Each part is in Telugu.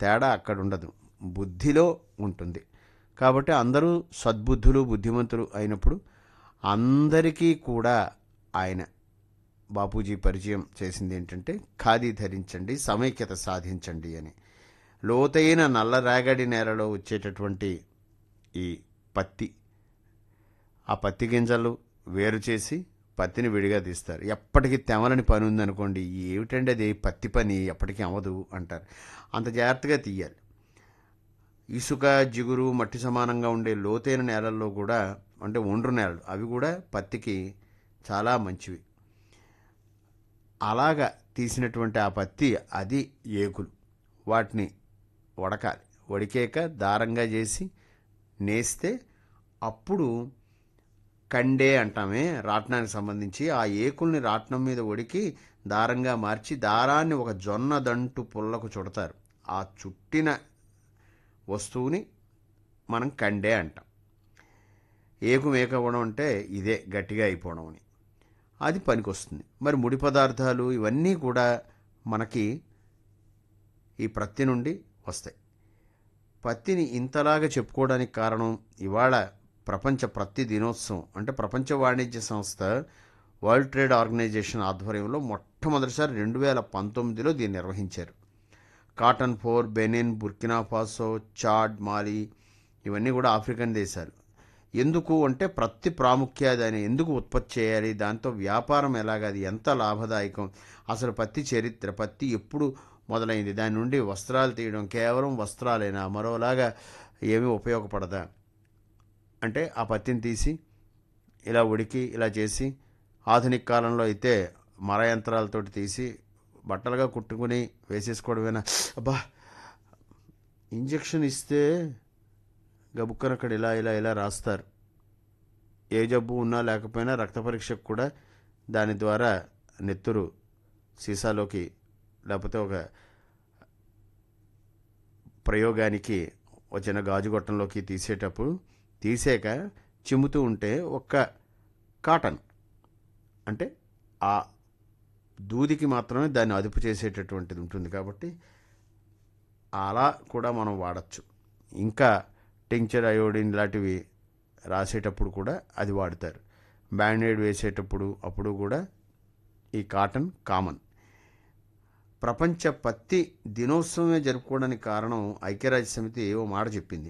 తేడా అక్కడ ఉండదు బుద్ధిలో ఉంటుంది కాబట్టి అందరూ సద్బుద్ధులు బుద్ధిమంతులు అయినప్పుడు అందరికీ కూడా ఆయన బాపూజీ పరిచయం చేసింది ఏంటంటే ఖాదీ ధరించండి సమైక్యత సాధించండి అని లోతైన నల్ల రేగడి నేలలో వచ్చేటటువంటి ఈ పత్తి ఆ పత్తి గింజలు వేరు చేసి పత్తిని విడిగా తీస్తారు ఎప్పటికీ తెమలని పని ఉందనుకోండి ఏమిటండి అది పత్తి పని ఎప్పటికీ అవ్వదు అంటారు అంత జాగ్రత్తగా తీయాలి ఇసుక జిగురు మట్టి సమానంగా ఉండే లోతైన నేలల్లో కూడా అంటే ఒండ్రు నేలలు అవి కూడా పత్తికి చాలా మంచివి అలాగా తీసినటువంటి ఆ పత్తి అది ఏకులు వాటిని వడకాలి వడికాక దారంగా చేసి నేస్తే అప్పుడు కండే అంటామే రాట్నానికి సంబంధించి ఆ ఏకుల్ని రాట్నం మీద ఉడికి దారంగా మార్చి దారాన్ని ఒక జొన్న దంటు పుల్లకు చుడతారు ఆ చుట్టిన వస్తువుని మనం కండే అంటాం ఏకు మేకవ్వడం అంటే ఇదే గట్టిగా అయిపోవడం అని అది పనికొస్తుంది మరి ముడి పదార్థాలు ఇవన్నీ కూడా మనకి ఈ ప్రత్తి నుండి వస్తాయి పత్తిని ఇంతలాగా చెప్పుకోవడానికి కారణం ఇవాళ ప్రపంచ ప్రత్తి దినోత్సవం అంటే ప్రపంచ వాణిజ్య సంస్థ వరల్డ్ ట్రేడ్ ఆర్గనైజేషన్ ఆధ్వర్యంలో మొట్టమొదటిసారి రెండు వేల పంతొమ్మిదిలో దీన్ని నిర్వహించారు cotton four Benin Burkina Faso Chad Mali ఇవన్నీ కూడా ఆఫ్రికన్ దేశాలు ఎందుకు అంటే ప్రతి ప్రాముఖ్యతని ఎందుకు ఉత్పత్తి చేయాలి దాంతో వ్యాపారం ఎలాగ అది ఎంత లాభదాయకం అసలు పత్తి చరిత్ర పత్తి ఎప్పుడు మొదలైంది దాని నుండి వస్త్రాలు తీయడం కేవలం వస్త్రాలేనా మరోలాగా ఏమీ ఉపయోగపడదా అంటే ఆ పత్తిని తీసి ఇలా ఉడికి ఇలా చేసి ఆధునిక కాలంలో అయితే మర యంత్రాలతోటి తీసి బట్టలుగా కుట్టుకుని వేసేసుకోవడమేనా అబ్బా ఇంజక్షన్ ఇస్తే గబుక్కన అక్కడ ఇలా ఇలా ఇలా రాస్తారు ఏ జబ్బు ఉన్నా లేకపోయినా రక్త పరీక్షకు కూడా దాని ద్వారా నెత్తురు సీసాలోకి లేకపోతే ఒక ప్రయోగానికి వచ్చిన గాజు గొట్టంలోకి తీసేటప్పుడు తీసాక చిమ్ముతూ ఉంటే ఒక్క కాటన్ అంటే ఆ దూదికి మాత్రమే దాన్ని అదుపు చేసేటటువంటిది ఉంటుంది కాబట్టి అలా కూడా మనం వాడచ్చు ఇంకా టింక్చర్ అయోడిన్ లాంటివి రాసేటప్పుడు కూడా అది వాడతారు బ్యాండేడ్ వేసేటప్పుడు అప్పుడు కూడా ఈ కాటన్ కామన్ ప్రపంచ పత్తి దినోత్సవమే జరుపుకోవడానికి కారణం ఐక్యరాజ్య సమితి ఓ మాట చెప్పింది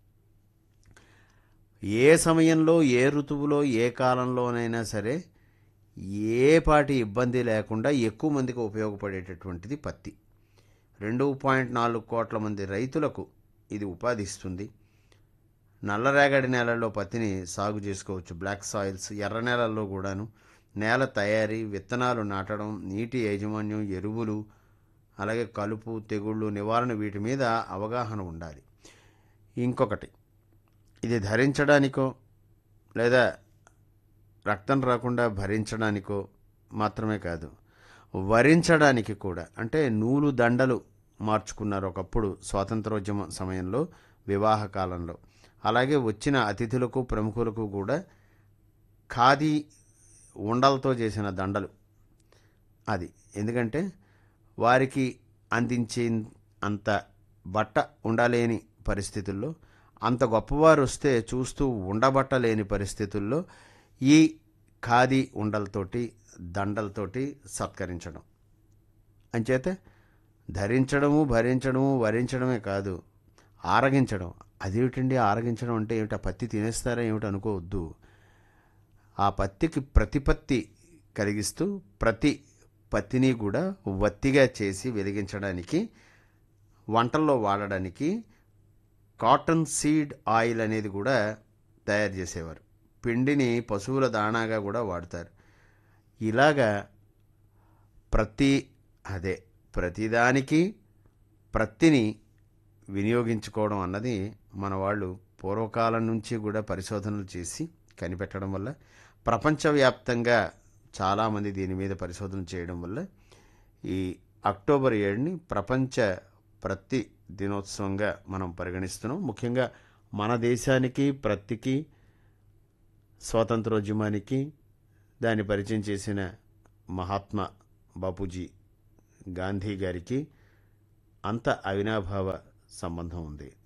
ఏ సమయంలో ఏ ఋతువులో ఏ కాలంలోనైనా సరే ఏ పాటి ఇబ్బంది లేకుండా ఎక్కువ మందికి ఉపయోగపడేటటువంటిది పత్తి రెండు పాయింట్ నాలుగు కోట్ల మంది రైతులకు ఇది ఉపాధి ఇస్తుంది నల్లరేగడి నేలల్లో పత్తిని సాగు చేసుకోవచ్చు బ్లాక్ సాయిల్స్ ఎర్ర నేలల్లో కూడాను నేల తయారీ విత్తనాలు నాటడం నీటి యాజమాన్యం ఎరువులు అలాగే కలుపు తెగుళ్ళు నివారణ వీటి మీద అవగాహన ఉండాలి ఇంకొకటి ఇది ధరించడానికో లేదా రక్తం రాకుండా భరించడానికో మాత్రమే కాదు వరించడానికి కూడా అంటే నూలు దండలు మార్చుకున్నారు ఒకప్పుడు స్వాతంత్రోద్యమ సమయంలో వివాహ కాలంలో అలాగే వచ్చిన అతిథులకు ప్రముఖులకు కూడా ఖాదీ ఉండలతో చేసిన దండలు అది ఎందుకంటే వారికి అందించే అంత బట్ట ఉండలేని పరిస్థితుల్లో అంత గొప్పవారు వస్తే చూస్తూ ఉండబట్టలేని పరిస్థితుల్లో ఈ ఖాదీ ఉండలతోటి దండలతోటి సత్కరించడం అంచేత ధరించడము భరించడము వరించడమే కాదు ఆరగించడం అదేమిటండి ఆరగించడం అంటే ఏమిటి ఆ పత్తి తినేస్తారా ఏమిటి అనుకోవద్దు ఆ పత్తికి ప్రతిపత్తి కలిగిస్తూ ప్రతి పత్తిని కూడా వత్తిగా చేసి వెలిగించడానికి వంటల్లో వాడడానికి కాటన్ సీడ్ ఆయిల్ అనేది కూడా తయారు చేసేవారు పిండిని పశువుల దాణాగా కూడా వాడతారు ఇలాగా ప్రతి అదే ప్రతిదానికి ప్రత్తిని వినియోగించుకోవడం అన్నది మన వాళ్ళు పూర్వకాలం నుంచి కూడా పరిశోధనలు చేసి కనిపెట్టడం వల్ల ప్రపంచవ్యాప్తంగా చాలామంది దీని మీద పరిశోధన చేయడం వల్ల ఈ అక్టోబర్ ఏడుని ప్రపంచ ప్రతి దినోత్సవంగా మనం పరిగణిస్తున్నాం ముఖ్యంగా మన దేశానికి ప్రత్తికి స్వాతంత్రోద్యమానికి దాన్ని పరిచయం చేసిన మహాత్మా బాపూజీ గాంధీ గారికి అంత అవినాభావ సంబంధం ఉంది